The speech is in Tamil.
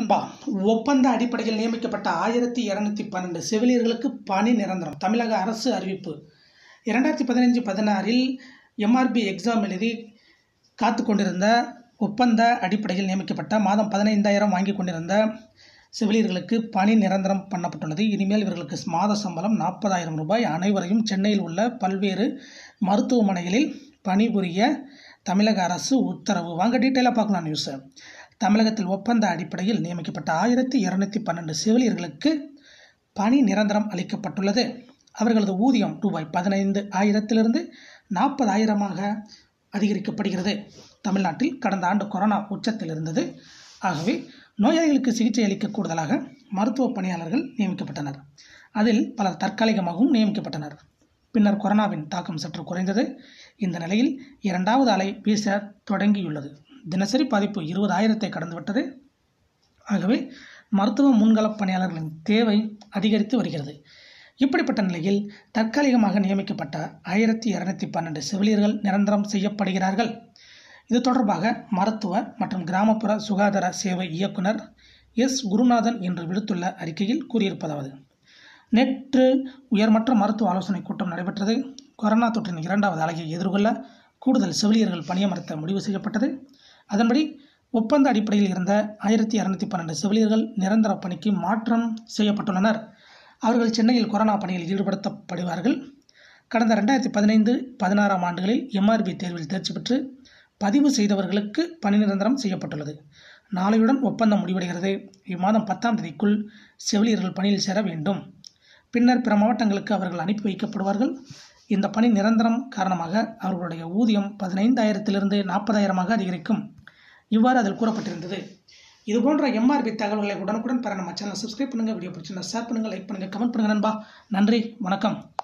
நண்பா ஒப்பந்த அடிப்படையில் நியமிக்கப்பட்ட ஆயிரத்தி இரநூத்தி பன்னெண்டு செவிலியர்களுக்கு பணி நிரந்தரம் தமிழக அரசு அறிவிப்பு இரண்டாயிரத்தி பதினஞ்சு பதினாறில் எம்ஆர்பி எக்ஸாம் எழுதி காத்து கொண்டிருந்த ஒப்பந்த அடிப்படையில் நியமிக்கப்பட்ட மாதம் பதினைந்தாயிரம் வாங்கி கொண்டிருந்த செவிலியர்களுக்கு பணி நிரந்தரம் பண்ணப்பட்டுள்ளது இனிமேல் இவர்களுக்கு மாத சம்பளம் நாற்பதாயிரம் ரூபாய் அனைவரையும் சென்னையில் உள்ள பல்வேறு மருத்துவமனைகளில் பணிபுரிய தமிழக அரசு உத்தரவு வாங்க டீட்டெயிலாக பார்க்கலாம் நியூஸை தமிழகத்தில் ஒப்பந்த அடிப்படையில் நியமிக்கப்பட்ட ஆயிரத்தி இரநூத்தி பன்னெண்டு செவிலியர்களுக்கு பணி நிரந்தரம் அளிக்கப்பட்டுள்ளது அவர்களது ஊதியம் ரூபாய் பதினைந்து ஆயிரத்திலிருந்து நாற்பதாயிரமாக அதிகரிக்கப்படுகிறது தமிழ்நாட்டில் கடந்த ஆண்டு கொரோனா உச்சத்தில் இருந்தது ஆகவே நோயாளிகளுக்கு சிகிச்சை அளிக்க கூடுதலாக மருத்துவ பணியாளர்கள் நியமிக்கப்பட்டனர் அதில் பலர் தற்காலிகமாகவும் நியமிக்கப்பட்டனர் பின்னர் கொரோனாவின் தாக்கம் சற்று குறைந்தது இந்த நிலையில் இரண்டாவது அலை வீச தொடங்கியுள்ளது தினசரி பாதிப்பு இருபதாயிரத்தை கடந்துவிட்டது ஆகவே மருத்துவ முன்களப் பணியாளர்களின் தேவை அதிகரித்து வருகிறது இப்படிப்பட்ட நிலையில் தற்காலிகமாக நியமிக்கப்பட்ட ஆயிரத்தி இரநூத்தி பன்னெண்டு செவிலியர்கள் நிரந்தரம் செய்யப்படுகிறார்கள் இது தொடர்பாக மருத்துவ மற்றும் கிராமப்புற சுகாதார சேவை இயக்குனர் எஸ் குருநாதன் இன்று விடுத்துள்ள அறிக்கையில் கூறியிருப்பதாவது நேற்று உயர்மட்ட மருத்துவ ஆலோசனை கூட்டம் நடைபெற்றது கொரோனா தொற்றின் இரண்டாவது அலையை எதிர்கொள்ள கூடுதல் செவிலியர்கள் பணியமர்த்த முடிவு செய்யப்பட்டது அதன்படி ஒப்பந்த அடிப்படையில் இருந்த ஆயிரத்தி இரநூத்தி பன்னெண்டு செவிலியர்கள் நிரந்தர பணிக்கு மாற்றம் செய்யப்பட்டுள்ளனர் அவர்கள் சென்னையில் கொரோனா பணியில் ஈடுபடுத்தப்படுவார்கள் கடந்த ரெண்டாயிரத்தி பதினைந்து பதினாறாம் ஆண்டுகளில் எம்ஆர்பி தேர்வில் தேர்ச்சி பெற்று பதிவு செய்தவர்களுக்கு பணி நிரந்தரம் செய்யப்பட்டுள்ளது நாளையுடன் ஒப்பந்தம் முடிவடைகிறது இம்மாதம் பத்தாம் தேதிக்குள் செவிலியர்கள் பணியில் சேர வேண்டும் பின்னர் பிற மாவட்டங்களுக்கு அவர்கள் அனுப்பி வைக்கப்படுவார்கள் இந்த பணி நிரந்தரம் காரணமாக அவர்களுடைய ஊதியம் பதினைந்தாயிரத்திலிருந்து நாற்பதாயிரமாக அதிகரிக்கும் இவ்வாறு அதில் கூறப்பட்டிருந்தது இது போன்ற எம்ஆர்பி தகவல்களை உடனுக்குடன் பெற நம்ம சேனல் சப்ஸ்கிரைப் பண்ணுங்கள் வீடியோ பிடிச்சிருந்தா ஷேர் பண்ணுங்கள் லைக் பண்ணுங்கள் கமெண்ட் பண்ணுங்கள் நண்பா நன்றி வணக்கம்